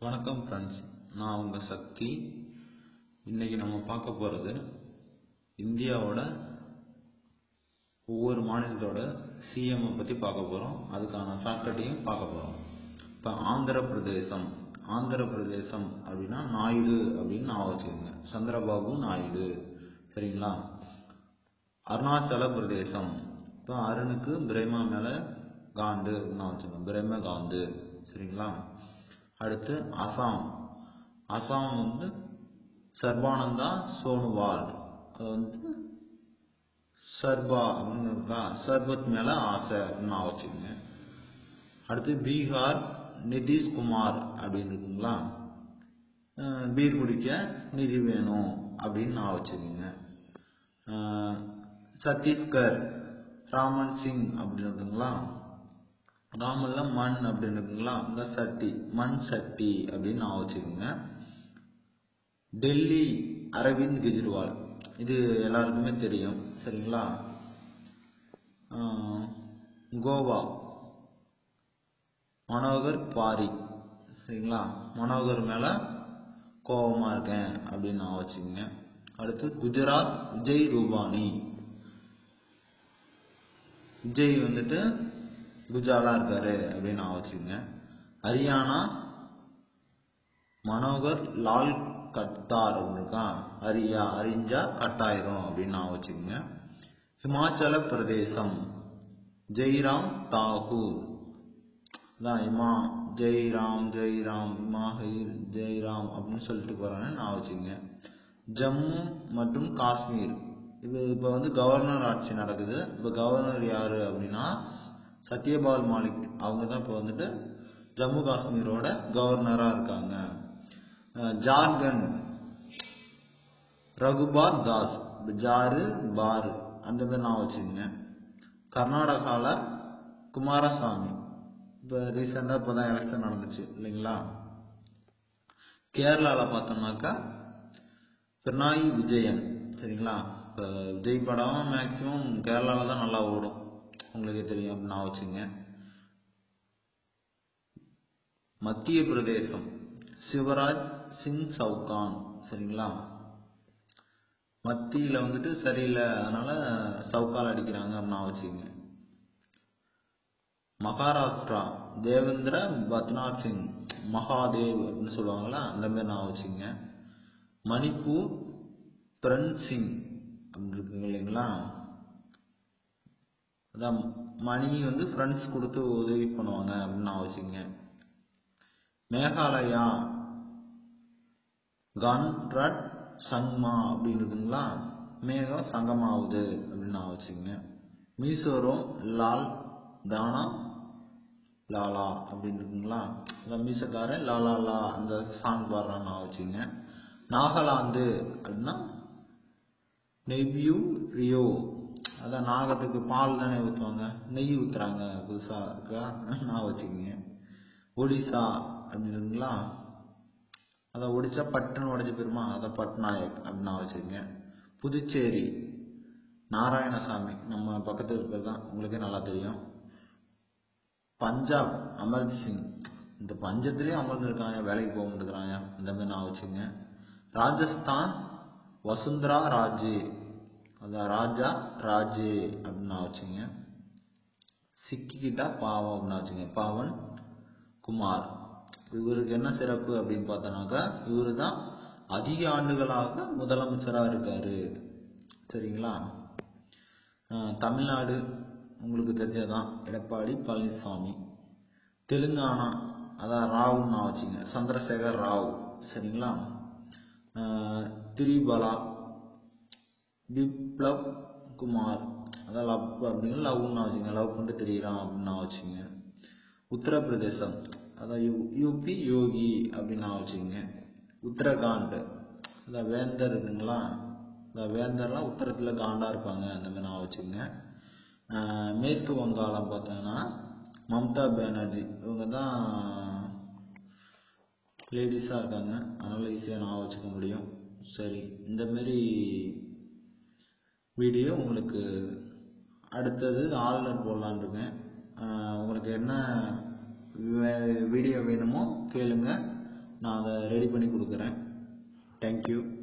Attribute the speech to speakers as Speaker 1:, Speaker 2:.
Speaker 1: வணக்கம் ஃப்ரெண்ட்ஸ் நான் உங்கள் சக்தி இன்னைக்கு நம்ம பார்க்க போகிறது இந்தியாவோட ஒவ்வொரு மாநிலத்தோட சிஎம்ஐ பற்றி பார்க்க போகிறோம் அதுக்கான ஷார்ட்கட்டையும் பார்க்க போகிறோம் இப்போ ஆந்திர பிரதேசம் ஆந்திர பிரதேசம் அப்படின்னா நாயுடு அப்படின்னு நான் வச்சுக்கோங்க சந்திரபாபு நாயுடு சரிங்களா அருணாச்சல பிரதேசம் இப்போ அருணுக்கு பிரேமா மேலே காண்டு நான் வச்சுக்கோங்க பிரேம காந்து சரிங்களா அடுத்து அசாம் அசாம் வந்து சர்பானந்தா சோனுவால் அது வந்து சர்பா அப்படின்னு இருக்கா சர்பத் மேல ஆசை அப்படின்னு நான் வச்சுக்கோங்க அடுத்து பீகார் நிதிஷ்குமார் அப்படின்னு இருக்குங்களா அஹ் பீர் குடிக்க நிதி வேணும் அப்படின்னு நான் வச்சுக்கோங்க அஹ் சத்தீஸ்கர் ராமன் சிங் அப்படின்னு இருக்குங்களா ராமல்ல மண் அப்படின்னு இருக்குங்களா இந்த சட்டி மண் சட்டி அப்படின்னு நான் வச்சுக்கோங்க டெல்லி அரவிந்த் கெஜ்ரிவால் இது எல்லாருக்குமே தெரியும் சரிங்களா ஆஹ் கோவா மனோகர் பாரி சரிங்களா மனோகர் மேல கோபமா இருக்கேன் அப்படின்னு நான் வச்சுக்கோங்க அடுத்து குஜராத் விஜய் ரூபானி விஜய் வந்துட்டு குஜாலா இருக்காரு அப்படின்னு நான் வச்சுக்கோங்க ஹரியானா மனோகர் லால் கட்டார் அப்படின்னு இருக்கான் ஹரியா அறிஞ்சா கட்டாயிரும் அப்படின்னு நான் வச்சுக்கோங்க ஹிமாச்சல பிரதேசம் ஜெய்ராம் தாகூர் தான் இமா ஜெய்ராம் ஜெய்ராம் இமா ஹைர் ஜெய்ராம் அப்படின்னு சொல்லிட்டு போறாங்க நான் வச்சுக்கோங்க ஜம்மு மற்றும் காஷ்மீர் இது இப்போ வந்து கவர்னர் ஆட்சி நடக்குது இப்போ கவர்னர் யாரு அப்படின்னா சத்யபால் மாலிக் அவங்க தான் இப்போ வந்துட்டு ஜம்மு காஷ்மீரோட கவர்னரா இருக்காங்க அஹ் ஜார்க்கண்ட் ரகுபார் தாஸ் இப்ப ஜாரு பாரு அந்த மாதிரி நான் வச்சுக்கோங்க கர்நாடகால குமாரசாமி இப்போ ரீசெண்டாக இப்போ தான் எலெக்ஷன் நடந்துச்சு இல்லைங்களா கேரளாவில் பார்த்தோம்னாக்கா பிரணாயி விஜயன் சரிங்களா இப்போ விஜய் படம் மேக்சிமம் கேரளாவில் தான் நல்லா ஓடும் உங்களுக்கே தெரியும் அப்படின்னு நான் வச்சுங்க மத்திய பிரதேசம் சிவராஜ் சிங் சவுகான் சரிங்களா மத்தியில வந்துட்டு சரியில்லை அதனால சவுக்கால் அடிக்கிறாங்க அப்படின்னு நான் வச்சுக்கோங்க மகாராஷ்டிரா தேவேந்திர பத்நாத் சிங் மகாதேவ் அப்படின்னு சொல்லுவாங்களா அந்த மாதிரி நான் வச்சுக்கோங்க மணிப்பூர் பிரன் சிங் அப்படின்னு இருக்குங்க இல்லைங்களா அதான் மணி வந்து ஃப்ரெண்ட்ஸ் கொடுத்து உதவி பண்ணுவாங்க அப்படின்னு நான் வச்சுக்கோங்க மேகாலயா கன்ரட் சங்மா அப்படின்னு இருக்குங்களா மேகம் சங்கமாவுது அப்படின்னு நான் வச்சுக்கோங்க மீசோரம் லால் தானா லாலா அப்படின்னு இருக்குங்களா அந்த மீசக்காரன் லாலா லா அந்த சாங் பாடுறான்னு நான் வச்சுக்கோங்க நாகாலாந்து அப்படின்னா நெவ்யூ ரியோ அதான் நாகத்துக்கு பால் தானே ஊற்றுவாங்க நெய் ஊற்றுறாங்க புதுசாக இருக்கா நான் வச்சுக்கோங்க ஒடிசா அப்படின்னுங்களா அதை ஒடிச்சா பட்டுன்னு உடஞ்சி போயிருமா அதை பட்நாயக் அப்படின்னு நான் வச்சுக்கோங்க புதுச்சேரி நாராயணசாமி நம்ம பக்கத்தில் இருக்கிறது தான் உங்களுக்கே நல்லா தெரியும் பஞ்சாப் அமர்த் சிங் இந்த பஞ்சத்துலேயும் அமர்ந்திருக்காங்க வேலைக்கு போக மாட்டேங்கிறாங்க இந்த மாதிரி நான் வச்சுக்கோங்க ராஜஸ்தான் வசுந்தரா ராஜே அதான் ராஜா ராஜே அப்படின்னு நான் வச்சுங்க சிக்கிக்கிட்டா பாவம் அப்படின்னு வச்சுங்க பாவன் குமார் இவருக்கு என்ன சிறப்பு அப்படின்னு பார்த்தோன்னாக்கா இவரு தான் அதிக ஆண்டுகளாக முதலமைச்சராக இருக்காரு சரிங்களா தமிழ்நாடு உங்களுக்கு தெரிஞ்சதான் எடப்பாடி பழனிசாமி தெலுங்கானா அதான் ராவ்னு நான் வச்சுங்க சந்திரசேகர் ராவ் சரிங்களா திரிபலா பிப்ளப் குமார் அதான் லவ் அப்படின்னு லவ்னு வச்சுங்க லவ் பண்ணிட்டு தெரியுறான் அப்படின்னு நான் வச்சுங்க உத்தரப்பிரதேசம் அதான் யூ யூபி யோகி அப்படின்னு நான் வச்சுக்கோங்க உத்தரகாண்ட் அதான் வேந்தர் இருக்குங்களா இந்த வேந்தர்லாம் உத்தரத்தில் காண்டா இருப்பாங்க அந்த மாதிரி நான் வச்சுக்கோங்க மேற்கு வங்காளம் பார்த்தீங்கன்னா மம்தா பானர்ஜி இவங்க தான் லேடிஸாக இருக்காங்க அதனால் ஈஸியாக நான் வச்சுக்க முடியும் சரி இந்த மாரி வீடியோ உங்களுக்கு அடுத்தது ஆளுநர் போடலான் இருக்கேன் உங்களுக்கு என்ன வீடியோ வேணுமோ கேளுங்க நான் அதை ரெடி பண்ணி கொடுக்குறேன் தேங்க்யூ